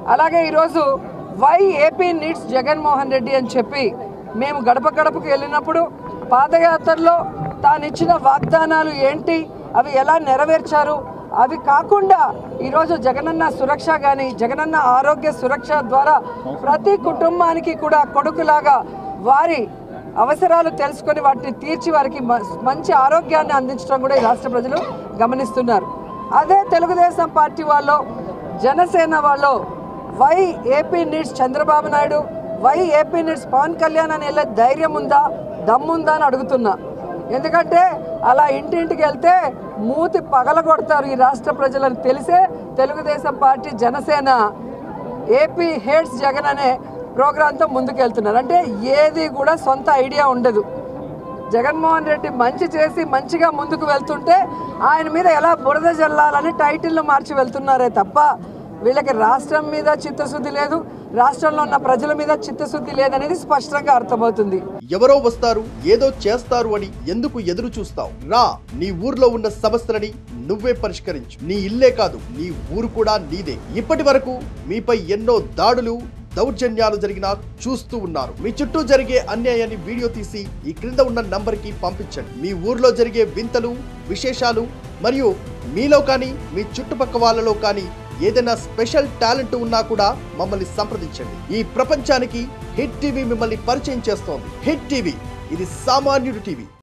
అలాగే ఈరోజు why AP needs Jaganmohan Reddy అని చెప్పి మేము గడప గడపకు వెళ్ళినప్పుడు పాదయాత్రలో తాను ఇచ్చిన వాగ్దానాలు ఏంటి అవి ఎలా నెరవేర్చారు అవి కాకుండా ఈరోజు జగనన్న సురక్ష కానీ జగనన్న ఆరోగ్య సురక్ష ద్వారా ప్రతి కుటుంబానికి కూడా కొడుకులాగా వారి అవసరాలు తెలుసుకొని వాటిని తీర్చి వారికి మ- మంచి ఆరోగ్యాన్ని అందించడం కూడా ఈ రాష్ట్ర ప్రజలు గమనిస్తున్నారు అదే తెలుగుదేశం పార్టీ వాళ్ళు జనసేన వాళ్ళు why AP needs Chandrababu Naidu why AP needs Pawan Kalyan అని వెళ్ళే ధైర్యం ఉందా దమ్ముందా అని అడుగుతున్నా ఎందుకంటే అలా ఇంటింటికి వెళ్తే మూతి పగలగొడతారు ఈ రాష్ట్ర ప్రజలను తెలిసే Telugu Desam party Janasena AP hates Jagan అనే ప్రోగ్రాంతో ముందుకెళ్తున్నారు అంటే ఏది కూడా సొంత ఐడియా ఉండదు జగన్మోహన్ రెడ్డి మంచి చేసి మంచిగా ముందుకు వెళ్తుంటే ఆయన మీద ఎలా బురద జల్లాలని టైటిల్ను మార్చి వెళ్తున్నారే తప్ప వీళ్ళకి రాష్ట్రం మీద చిత్తశుద్ధి లేదు రాష్ట్రంలో ఉన్న ప్రజల మీద చిత్తశుద్ధి లేదనేది స్పష్టంగా అర్థమవుతుంది ఎవరో వస్తారు ఏదో చేస్తారు అని ఎందుకు ఎదురు చూస్తావు రా నీ ఊర్లో ఉన్న సమస్యలని నువ్వే పరిష్కరించు నీ ఇల్లే కాదు నీ ఊరు కూడా నీదే ఇప్పటి వరకు మీపై ఎన్నో దాడులు దౌర్జన్యాలు జరిగినా చూస్తూ ఉన్నారు మీ చుట్టూ జరిగే అన్యాయాన్ని వీడియో తీసి ఈ క్రింద ఉన్న నంబర్కి పంపించండి మీ ఊర్లో జరిగే వింతలు విశేషాలు మరియు మీలో కానీ మీ చుట్టుపక్క వాళ్ళలో కానీ ఏదైనా స్పెషల్ టాలెంట్ ఉన్నా కూడా మమ్మల్ని సంప్రదించండి ఈ ప్రపంచానికి హిట్ టీవీ మిమ్మల్ని పరిచయం చేస్తోంది హిట్ టీవీ ఇది సామాన్యుడి టీవీ